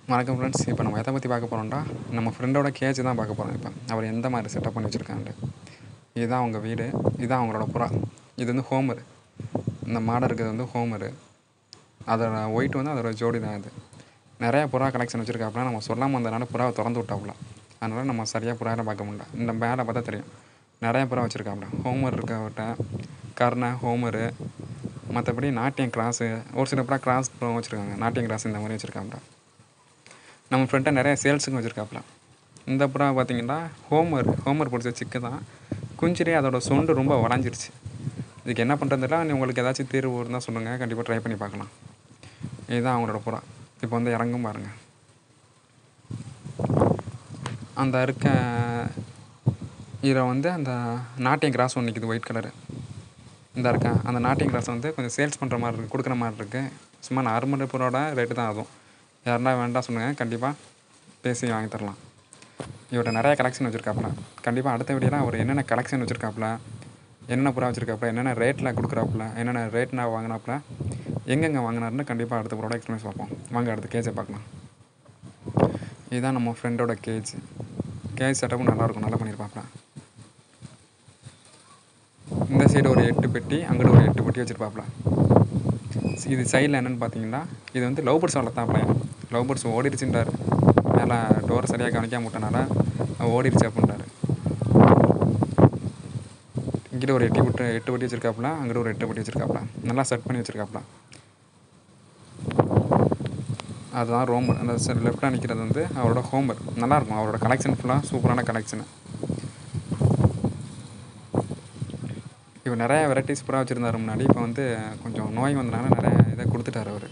வணக்கம் ஃப்ரெண்ட்ஸ் இப்போ நம்ம எதை பற்றி பார்க்க போகிறோம்டா நம்ம ஃப்ரெண்டோட கேஜ் தான் பார்க்க போகிறோம் இப்போ அவர் எந்த மாதிரி செட்டப் பண்ணி வச்சுருக்கான்ட்டு இதுதான் அவங்க வீடு இதுதான் அவங்களோட புறா இது வந்து ஹோமர் இந்த மாடை இருக்கிறது வந்து ஹோமரு அதோட ஒயிட் வந்து அதோட ஜோடி தான் இது நிறையா புறா கலெக்ஷன் வச்சுருக்காப்புல நம்ம சொல்லாமல் வந்தனால புறாவை திறந்து விட்டாப்புல அதனால் நம்ம சரியாக புறாவை பார்க்க முடியல இந்த மேலே பார்த்தா தெரியும் நிறையா புறா வச்சுருக்காப்புல ஹோமர் இருக்க அவர்கிட்ட கர்ணை ஹோமரு மற்றபடி நாட்டியம் கிராஸு ஒரு சில புறா கிராஸ் புறா வச்சுருக்காங்க நாட்டியம் கிராஸ் இந்த மாதிரி வச்சுருக்காப்புல நம்ம ஃப்ரெண்டை நிறைய சேல்ஸுக்கு வச்சுருக்காப்புல இந்த புறா பார்த்தீங்கன்னா ஹோமர் ஹோமர் பிடிச்ச சிக்கு தான் குஞ்சிலே அதோட சொண்டு ரொம்ப வளைஞ்சிருச்சு இதுக்கு என்ன பண்ணுறதுல நீ உங்களுக்கு ஏதாச்சும் தீர்வு இருந்தால் சொல்லுங்கள் கண்டிப்பாக ட்ரை பண்ணி பார்க்கலாம் இதுதான் அவங்களோட புறா இப்போ வந்து இறங்கும் பாருங்கள் அந்த இருக்க இதில் வந்து அந்த நாட்டியம் கிராஸ் ஒன்று நிற்கிது ஒயிட் கலரு இந்த இருக்கா அந்த நாட்டியம் கிராஸ் வந்து கொஞ்சம் சேல்ஸ் பண்ணுற மாதிரி இருக்குது கொடுக்குற மாதிரி இருக்குது சும்மா நார்மல் புறாவோட ரேட்டு தான் ஆகும் யாருன்னா வேண்டாம் சொல்லுங்கள் கண்டிப்பாக பேசி வாங்கி தரலாம் இவர்கிட்ட நிறைய கலெக்ஷன் வச்சுருக்காப்புல கண்டிப்பாக அடுத்த வீடியோலாம் அவர் என்னென்ன கலெக்ஷன் வச்சுருக்காப்புல என்னென்ன புறா வச்சுருக்காப்புல என்னென்ன ரேட்டில் கொடுக்குறாப்புல என்னென்ன ரேட் நான் வாங்கினாப்புல எங்கெங்கே வாங்கினாருன்னு கண்டிப்பாக அடுத்த புறோட எக்ஸ்பீரியன்ஸ் பார்ப்போம் வாங்க அடுத்த கேஜை பார்க்கலாம் இதுதான் நம்ம ஃப்ரெண்டோட கேஜ் கேஜ் செட்டப்பும் நல்லாயிருக்கும் நல்லா பண்ணியிருப்பாப்புல இந்த சைடு ஒரு எட்டு பெட்டி அங்கிட்டு ஒரு எட்டு பெட்டி வச்சுருப்பாப்புல இது சைடில் என்னென்னு பார்த்தீங்கன்னா இது வந்து லவ் பேர்ட்ஸ் வளர்த்தாப்புல லவ் பேர்ட்ஸ் ஓடிடுச்சுன்றாரு மேலே டோர் சரியாக கவனிக்காம விட்டனால ஓடிடுச்சு அப்படின்றாரு இங்கிட்ட ஒரு எட்டு விட்டு எட்டு வட்டி வச்சுருக்காப்புல அங்கிட்ட ஒரு எட்டு வட்டி வச்சுருக்காப்புல நல்லா செட் பண்ணி வச்சுருக்காப்புல அதுதான் ரோமர் அந்த லெஃப்டாக நிற்கிறது வந்து அவரோட ஹோம்ஒர்க் நல்லாயிருக்கும் அவரோட கலெக்ஷன் ஃபுல்லாக சூப்பரான கலெக்ஷனு இவர் நிறைய வெரைட்டிஸ் புறா வச்சுருந்தாரு முன்னாடி இப்போ வந்து கொஞ்சம் நோய் வந்தனால நிறைய இதை கொடுத்துட்டாரு அவர்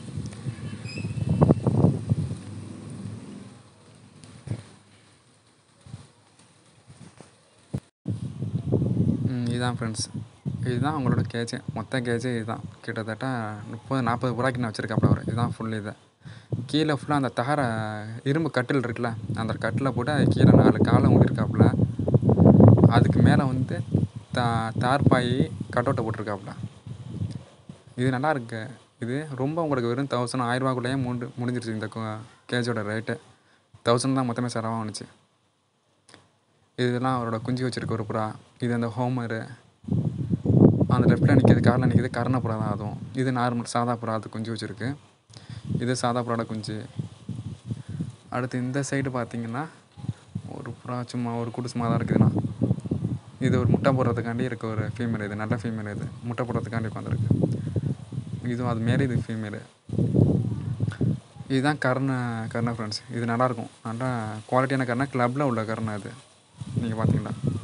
இதுதான் ஃப்ரெண்ட்ஸ் இதுதான் அவங்களோட கேஜு மொத்த கேஜு இதுதான் கிட்டத்தட்ட முப்பது நாற்பது புறாக்கிட்ட வச்சுருக்காப்புல அவர் இதுதான் ஃபுல் இது கீழே ஃபுல்லாக அந்த தகர இரும்பு கட்டில் இருக்குல்ல அந்த கட்டில் போட்டு அது கீழே நாலு காலம் ஊட்டிருக்காப்புல அதுக்கு மேலே வந்து தா தார்பாய் கட்டோட்டை போட்டிருக்காப்புல இது நல்லா இருக்கு இது ரொம்ப உங்களுக்கு வெறும் தௌசண்ட் ஆயிரரூபாக்குள்ளேயே மூண்டு முடிஞ்சிருச்சு இந்த கேஜோட ரேட்டு தௌசண்ட் தான் மொத்தமே செலவாக வந்துச்சு இதெல்லாம் அவரோட குஞ்சு வச்சுருக்க ஒரு புறா இது அந்த ஹோமரு அந்த லெஃப்ட்டில் நிற்கிது காரில் நிற்கிது கர்ண புறா தான் அதுவும் இது நார்மல் சாதா புறா அது குஞ்சு வச்சுருக்கு இது சாதா புறாட குஞ்சு அடுத்து இந்த சைடு பார்த்தீங்கன்னா ஒரு புறா சும்மா ஒரு குடு சும்மா தான் இருக்குதுண்ணா இது ஒரு முட்டை போடுறதுக்காண்டி இருக்க ஒரு ஃபீமேல் இது நல்ல ஃபீமேல் இது முட்டை போடுறதுக்காண்டி உட்காந்துருக்கு இதுவும் அது மாரி இது ஃபீமேலு இதுதான் கர்ண கர்ண ஃப்ரெண்ட்ஸ் இது நல்லாயிருக்கும் நல்லா குவாலிட்டியான கர்ணா க்ளப்பில் உள்ள கர்ணா இது நீங்கள் பார்த்தீங்களா